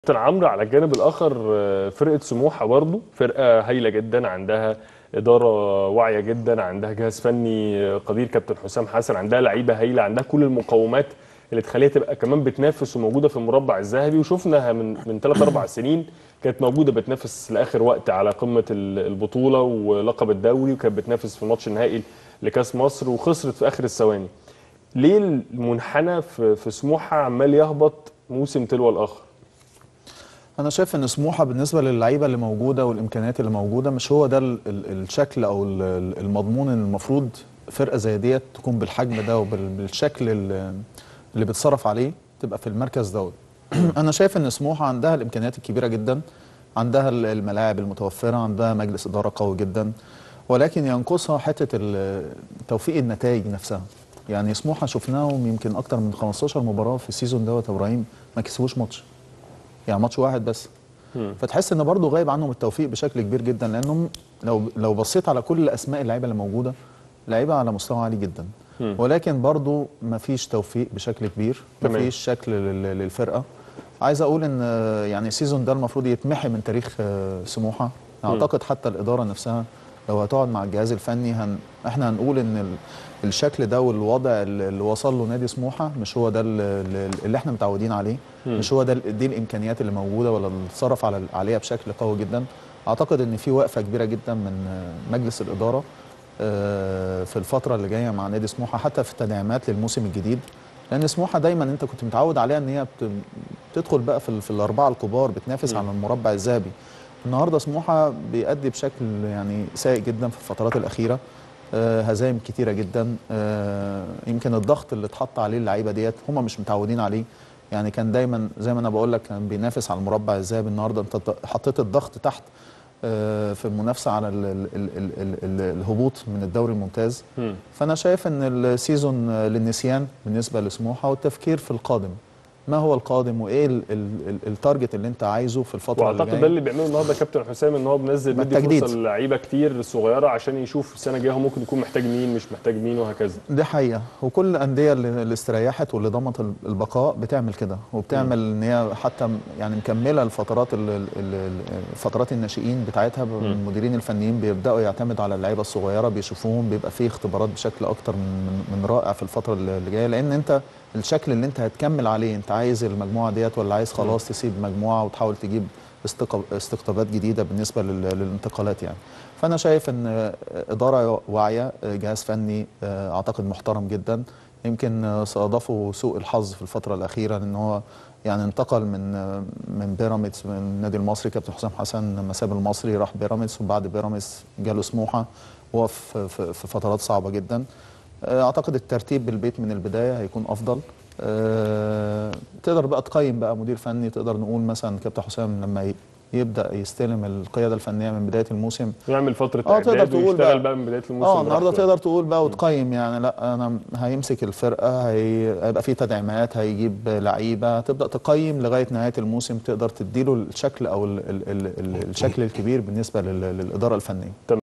كابتن عمرو على الجانب الاخر آه، فرقه سموحه برضو فرقه هايله جدا عندها اداره واعيه جدا عندها جهاز فني آه، قدير كابتن حسام حسن عندها لعيبه هايله عندها كل المقومات اللي تخليها تبقى كمان بتنافس وموجوده في المربع الذهبي وشفناها من من 3 4 سنين كانت موجوده بتنافس لاخر وقت على قمه ال- البطوله ولقب الدوري وكانت بتنافس في الماتش النهائي لكاس مصر وخسرت في اخر الثواني ليه المنحنى في في سموحه عمال يهبط موسم تلو الاخر انا شايف ان سموحه بالنسبه للعيبه اللي موجوده والامكانيات اللي موجوده مش هو ده ال- ال- الشكل او ال- ال- المضمون ان المفروض فرقه زي ديت تكون بالحجم ده وبالشكل اللي اللي بتصرف عليه تبقى في المركز دوت انا شايف ان سموحه عندها الامكانيات الكبيره جدا عندها ال- الملاعب المتوفره عندها مجلس اداره قوي جدا ولكن ينقصها حته ال- توفيق النتائج نفسها يعني سموحه شفناهم يمكن اكتر من 15 مباراه في السيزون دوت يا ابراهيم ما كسبوش ماتش يعني ماتش واحد بس فتحس ان برضه غايب عنهم التوفيق بشكل كبير جدا لانهم لو لو بصيت على كل اسماء اللعيبه اللي موجوده لعيبه على مستوى عالي جدا ولكن برضه ما فيش توفيق بشكل كبير ما تمام. فيش شكل لل- للفرقه عايز اقول ان آه، يعني السيزون ده المفروض يتمحي من تاريخ آه، سموحه اعتقد حتى الاداره نفسها لو هتقعد مع الجهاز الفني هن احنا هنقول ان ال... الشكل ده والوضع اللي اللي وصل له نادي سموحه مش هو ده اللي, اللي احنا متعودين عليه مش هو ده ال- دي الامكانيات اللي موجوده ولا اللي اتصرف على عليها بشكل قوي جدا اعتقد ان في وقفه كبيره جدا من آه، مجلس الاداره آه، في الفتره اللي جايه مع نادي سموحه حتى في التدعيمات للموسم الجديد لان سموحه دايما انت كنت متعود عليها ان هي بت- بتدخل بقى في, ال- في الاربعه الكبار بتنافس على المربع الذهبي النهارده سموحه بيأدي بشكل يعني سيء جدا في الفترات الاخيره آه، هزايم كتيره جدا آه، يمكن الضغط اللي اتحط عليه اللعيبه ديت هم مش متعودين عليه يعني كان دايما زي ما انا بقول لك كان بينافس على المربع الذهبي النهارده انت ط- حطيت الضغط تحت آه، في المنافسه على ال ال ال ال ال ال الهبوط من الدوري الممتاز مم. فانا شايف ان السيزون آه، للنسيان بالنسبه لسموحه والتفكير في القادم ما هو القادم وايه ال- ال- ال- التارجت اللي انت عايزه في الفتره اللي واعتقد جايه ده اللي بيعمله النهارده كابتن حسام ان هو بينزل بيدي بالتجديد. فرصه للعيبه كتير صغيره عشان يشوف السنه الجايه هو ممكن يكون محتاج مين مش محتاج مين وهكذا دي حقيقة وكل الأندية اللي اللي استريحت واللي ضمت ال- البقاء بتعمل كده وبتعمل إن هي حتى م- يعني مكملة الفترات ال- ال- ال- فترات الناشئين بتاعتها ب- المديرين الفنيين بيبدأوا يعتمدوا على اللعيبة الصغيرة بيشوفوهم بيبقى فيه اختبارات بشكل أكتر من من من رائع في الفترة اللي اللي جاية لأن أنت الشكل اللي أنت هتكمل عليه أنت عايز المجموعة ديت ولا عايز خلاص تسيب مجموعة وتحاول تجيب استق- استقطابات جديدة بالنسبة لل- للانتقالات يعني فأنا شايف أن إدارة واعية جهاز فني آه، أعتقد محترم جدا يمكن آه، صادفه سوء الحظ في الفترة الأخيرة أن هو يعني انتقل من آه، من بيراميدز من النادي المصري كابتن حسام حسن لما ساب المصري راح بيراميدز وبعد بيراميدز جاله سموحة وهو في في- في فترات صعبة جدا آه، أعتقد الترتيب بالبيت من البداية هيكون أفضل آه، تقدر بقى تقيم بقى مدير فني تقدر نقول مثلا كابتن حسام لما ي- يبدا يستلم القياده الفنيه من بدايه الموسم يعمل فتره اه تقدر اعداد تقول ويشتغل بقى- بقى من بدايه الموسم اه النهارده براحته. تقدر تقول بقى وتقيم يعني لا انا هيمسك الفرقه هي- هيبقى في تدعيمات هيجيب لعيبه تبدا تقيم لغايه نهايه الموسم تقدر تديله الشكل او ال ال ال ال الشكل الكبير بالنسبه لل- للاداره الفنيه